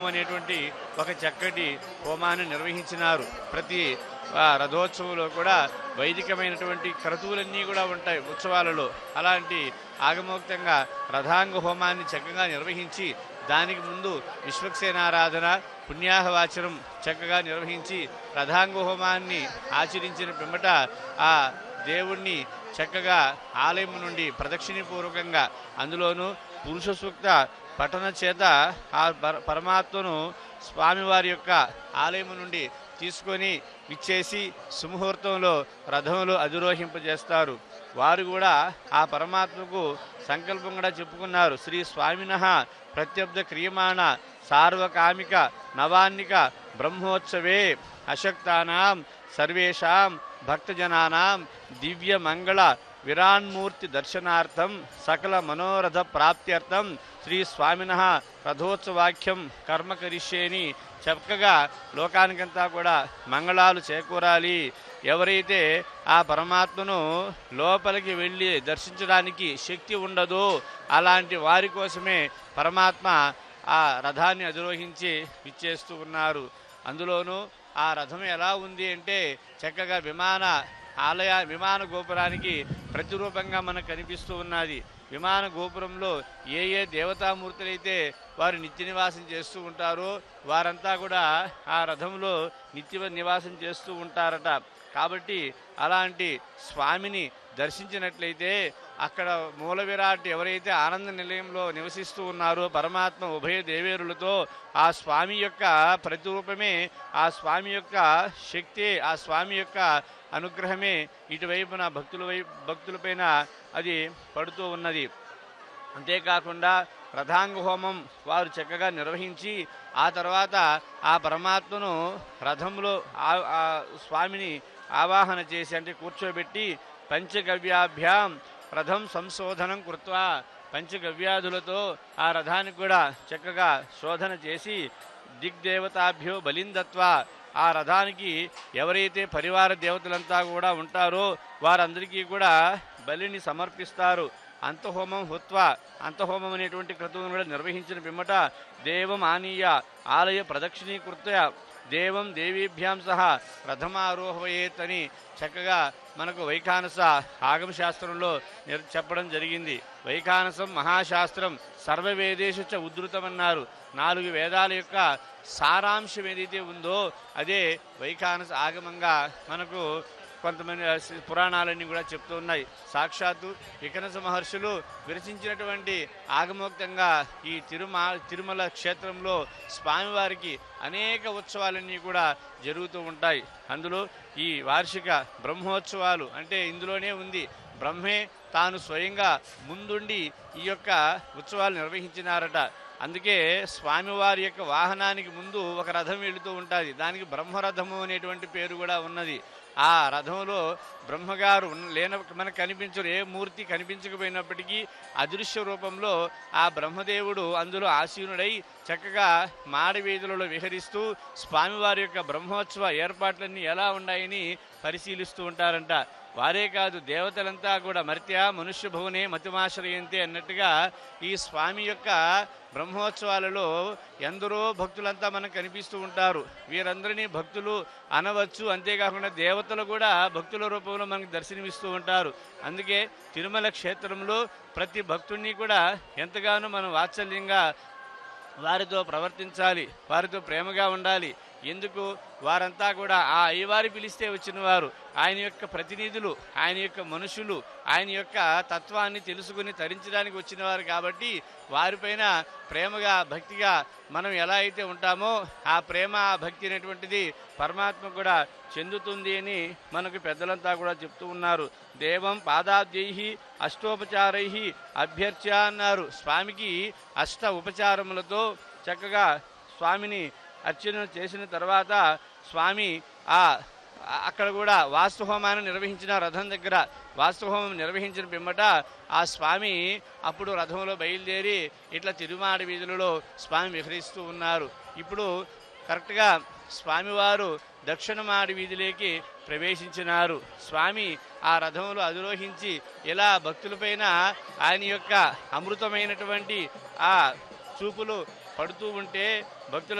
అనేటువంటి ఒక చక్కటి హోమాన్ని నిర్వహించినారు ప్రతి ఆ, రథోత్సవంలో కూడా వైదికమైనటువంటి క్రతువులన్నీ కూడా ఉంటాయి ఉత్సవాలలో అలాంటి ఆగమోక్తంగా రథాంగ హోమాన్ని చక్కగా నిర్వహించి దానికి ముందు విశ్వక్సేనారాధన పుణ్యాహవాచనం చక్కగా నిర్వహించి రథాంగ హోమాన్ని ఆచరించిన పిమ్మట ఆ దేవుణ్ణి చక్కగా ఆలయం నుండి ప్రదక్షిణపూర్వకంగా అందులోనూ పురుష సూక్త పఠన చేత ఆ పర- పరమాత్మను స్వామివారి యొక్క ఆలయం నుండి తీసుకొని విచ్చేసి సుముహూర్తంలో రథంలో అధిరోహింపజేస్తారు వారు కూడా ఆ పరమాత్మకు సంకల్పం కూడా చెప్పుకున్నారు శ్రీ స్వామిన ప్రత్యబ్ద క్రియమాణ సార్వకామిక నవాన్నిక బ్రహ్మోత్సవే అశక్తానాం సర్వేషాం భక్తజనానాం దివ్య మంగళ విరాన్మూర్తి దర్శనార్థం సకల మనోరథ ప్రాప్త్యర్థం శ్రీ స్వామిన రథోత్సవాఖ్యం కర్మ కరిష్యేని చక్కగా లోకానికంతా కూడా మంగళాలు చేకూరాలి ఎవరైతే ఆ పరమాత్మను లోపలికి వెళ్ళి దర్శించడానికి శక్తి ఉండదో అలాంటి వారి కోసమే పరమాత్మ ఆ రథాన్ని అధిరోహించి విచ్చేస్తూ ఉన్నారు అందులోనూ ఆ రథం ఎలా ఉంది అంటే చక్కగా విమాన ఆలయ విమాన గోపురానికి ప్రతిరూపంగా మనకు కనిపిస్తూ ఉన్నది విమాన గోపురంలో ఏ ఏ దేవతామూర్తులైతే వారు నిత్య నివాసం చేస్తూ ఉంటారో వారంతా కూడా ఆ రథంలో నిత్య నివాసం చేస్తూ ఉంటారట కాబట్టి అలాంటి స్వామిని దర్శించినట్లయితే అక్కడ మూల విరాట్ ఎవరైతే ఆనంద నిలయంలో నివసిస్తూ ఉన్నారో పరమాత్మ ఉభయ దేవేరులతో ఆ స్వామి యొక్క ప్రతిరూపమే ఆ స్వామి యొక్క శక్తి ఆ స్వామి యొక్క అనుగ్రహమే ఇటువైపున భక్తుల వై భక్తులపైన అది పడుతూ ఉన్నది అంతేకాకుండా రథాంగ హోమం వారు చక్కగా నిర్వహించి ఆ తర్వాత ఆ పరమాత్మను రథంలో ఆ- ఆ స్వామిని ఆవాహన చేసి అంటే కూర్చోబెట్టి పంచగవ్యాభ్యాం రథం సంశోధనం కృత్వా పంచగవ్యాధులతో ఆ రథానికి కూడా చక్కగా శోధన చేసి దిగ్దేవతాభ్యో బలిందత్వా ఆ రథానికి ఎవరైతే పరివార దేవతలంతా కూడా ఉంటారో వారందరికీ కూడా బలిని సమర్పిస్తారు అంతహోమం హుత్వా అంతహోమం అనేటువంటి క్రతువును కూడా నిర్వహించిన పిమ్మట దేవం ఆనీయ ఆలయ ప్రదక్షిణీకృత దేవం దేవీభ్యాం సహా రథమారోహయేత్ అని చక్కగా మనకు వైఖానస ఆగమ శాస్త్రంలో నిర్- చెప్పడం జరిగింది వైఖానసం మహాశాస్త్రం సర్వవేదేశు చ ఉద్ధృతమన్నారు నాలుగు వేదాల యొక్క సారాంశం ఏదైతే ఉందో అదే వైఖానస ఆగమంగా మనకు కొంతమంది ఆ, సి- పురాణాలన్నీ కూడా చెప్తూ ఉన్నాయి సాక్షాత్తు వికనస మహర్షులు విరచించినటువంటి ఆగమోక్తంగా ఈ తిరుమ తిరుమల క్షేత్రంలో స్వామివారికి అనేక ఉత్సవాలన్నీ కూడా జరుగుతూ ఉంటాయి అందులో ఈ వార్షిక బ్రహ్మోత్సవాలు అంటే ఇందులోనే ఉంది బ్రహ్మే తాను స్వయంగా ముందుండి ఈ యొక్క ఉత్సవాలు నిర్వహించినారట అందుకే స్వామివారి యొక్క వాహనానికి ముందు ఒక రథం వెళుతూ ఉంటుంది దానికి బ్రహ్మరథము అనేటువంటి పేరు కూడా ఉన్నది ఆ రథంలో బ్రహ్మగారు ఉన్న- లేన మనకు కనిపించరు ఏ మూర్తి కనిపించకపోయినప్పటికీ అదృశ్య రూపంలో ఆ బ్రహ్మదేవుడు అందులో ఆసీనుడై చక్కగా మాడవీధులలో విహరిస్తూ స్వామివారి యొక్క బ్రహ్మోత్సవ ఏర్పాట్లన్నీ ఎలా ఉన్నాయని పరిశీలిస్తూ ఉంటారంట వారే కాదు దేవతలంతా కూడా మర్త్య మనుష్య భువనే మతిమాశ్రయంతే అన్నట్టుగా ఈ స్వామి యొక్క బ్రహ్మోత్సవాలలో ఎందరో భక్తులంతా మనకు కనిపిస్తూ ఉంటారు వీరందరినీ భక్తులు అనవచ్చు అంతేకాకుండా దేవతలు కూడా భక్తుల రూపంలో మనకు దర్శనమిస్తూ ఉంటారు అందుకే తిరుమల క్షేత్రంలో ప్రతి భక్తుడిని కూడా ఎంతగానో మనం వాత్సల్యంగా వారితో ప్రవర్తించాలి వారితో ప్రేమగా ఉండాలి ఎందుకు వారంతా కూడా ఆ అయ్యవారి పిలిస్తే వచ్చిన వారు ఆయన యొక్క ప్రతినిధులు ఆయన యొక్క మనుషులు ఆయన యొక్క తత్వాన్ని తెలుసుకుని తరించడానికి వచ్చిన వారు కాబట్టి వారిపైన ప్రేమగా భక్తిగా మనం ఎలా అయితే ఉంటామో ఆ ప్రేమ ఆ భక్తి అనేటువంటిది పరమాత్మ కూడా చెందుతుంది అని మనకు పెద్దలంతా కూడా చెప్తూ ఉన్నారు దేవం పాదాబ్జై అష్టోపచారై అభ్యర్చ అన్నారు స్వామికి అష్ట ఉపచారములతో చక్కగా స్వామిని అర్చన చేసిన తర్వాత స్వామి ఆ ఆ- అక్కడ కూడా వాస్తుహోమాన్ని నిర్వహించిన రథం దగ్గర వాస్తుహోమం నిర్వహించిన పిమ్మట ఆ స్వామి అప్పుడు రథంలో బయలుదేరి ఇట్లా తిరుమాడి వీధులలో స్వామి విహరిస్తూ ఉన్నారు ఇప్పుడు కరెక్ట్గా స్వామివారు దక్షిణమాడి వీధిలోకి ప్రవేశించినారు స్వామి ఆ రథంలో అధిరోహించి ఇలా భక్తులపైన ఆయన యొక్క అమృతమైనటువంటి ఆ చూపులు పడుతూ ఉంటే భక్తుల